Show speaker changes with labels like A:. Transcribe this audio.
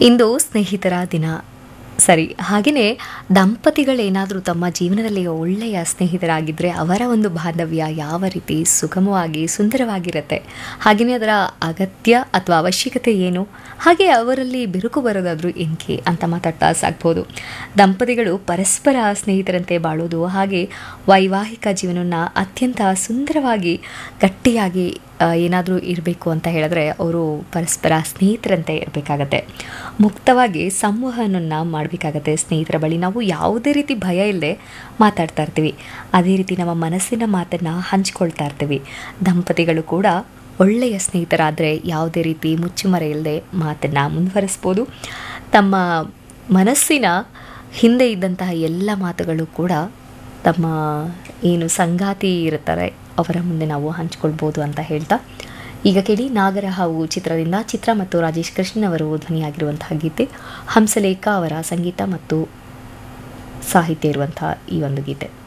A: ಇಂದು ಸ್ನೇಹಿತರ ದಿನ ಸರಿ ಹಾಗೆಯೇ ದಂಪತಿಗಳೇನಾದರೂ ತಮ್ಮ ಜೀವನದಲ್ಲಿ ಒಳ್ಳೆಯ ಸ್ನೇಹಿತರಾಗಿದ್ದರೆ ಅವರ ಒಂದು ಬಾಂಧವ್ಯ ಯಾವ ರೀತಿ ಸುಗಮವಾಗಿ ಸುಂದರವಾಗಿರುತ್ತೆ ಹಾಗೆಯೇ ಅದರ ಅಗತ್ಯ ಅಥವಾ ಅವಶ್ಯಕತೆ ಏನು ಹಾಗೆ ಅವರಲ್ಲಿ ಬಿರುಕು ಬರೋದಾದರೂ ಏನಕ್ಕೆ ಅಂತ ಮಾತಾಡ್ತಾ ಸಾಗ್ಬೋದು ದಂಪತಿಗಳು ಪರಸ್ಪರ ಸ್ನೇಹಿತರಂತೆ ಬಾಳೋದು ಹಾಗೆ ವೈವಾಹಿಕ ಜೀವನವನ್ನು ಅತ್ಯಂತ ಸುಂದರವಾಗಿ ಗಟ್ಟಿಯಾಗಿ ಏನಾದರೂ ಇರಬೇಕು ಅಂತ ಹೇಳಿದ್ರೆ ಅವರು ಪರಸ್ಪರ ಸ್ನೇಹಿತರಂತೆ ಇರಬೇಕಾಗತ್ತೆ ಮುಕ್ತವಾಗಿ ಸಂವಹನವನ್ನು ಮಾಡಬೇಕಾಗತ್ತೆ ಸ್ನೇಹಿತರ ಬಳಿ ನಾವು ಯಾವುದೇ ರೀತಿ ಭಯ ಇಲ್ಲದೆ ಮಾತಾಡ್ತಾ ಇರ್ತೀವಿ ಅದೇ ರೀತಿ ನಮ್ಮ ಮನಸ್ಸಿನ ಮಾತನ್ನು ಹಂಚ್ಕೊಳ್ತಾ ಇರ್ತೀವಿ ದಂಪತಿಗಳು ಕೂಡ ಒಳ್ಳೆಯ ಸ್ನೇಹಿತರಾದರೆ ಯಾವುದೇ ರೀತಿ ಮುಚ್ಚುಮರೆ ಇಲ್ಲದೆ ಮಾತನ್ನು ಮುಂದುವರಿಸ್ಬೋದು ತಮ್ಮ ಮನಸ್ಸಿನ ಹಿಂದೆ ಇದ್ದಂತಹ ಎಲ್ಲ ಮಾತುಗಳು ಕೂಡ ತಮ್ಮ ಏನು ಸಂಗಾತಿ ಇರ್ತಾರೆ ಅವರ ಮುಂದೆ ನಾವು ಹಂಚ್ಕೊಳ್ಬೋದು ಅಂತ ಹೇಳ್ತಾ ಈಗ ಕೇಳಿ ನಾಗರ ಹಾವು ಚಿತ್ರದಿಂದ ಚಿತ್ರ ಮತ್ತು ರಾಜೇಶ್ ಕೃಷ್ಣನ್ ಅವರು ಧ್ವನಿಯಾಗಿರುವಂತಹ ಗೀತೆ ಹಂಸಲೇಖ ಅವರ ಸಂಗೀತ ಮತ್ತು ಸಾಹಿತ್ಯ ಇರುವಂತಹ ಈ ಒಂದು ಗೀತೆ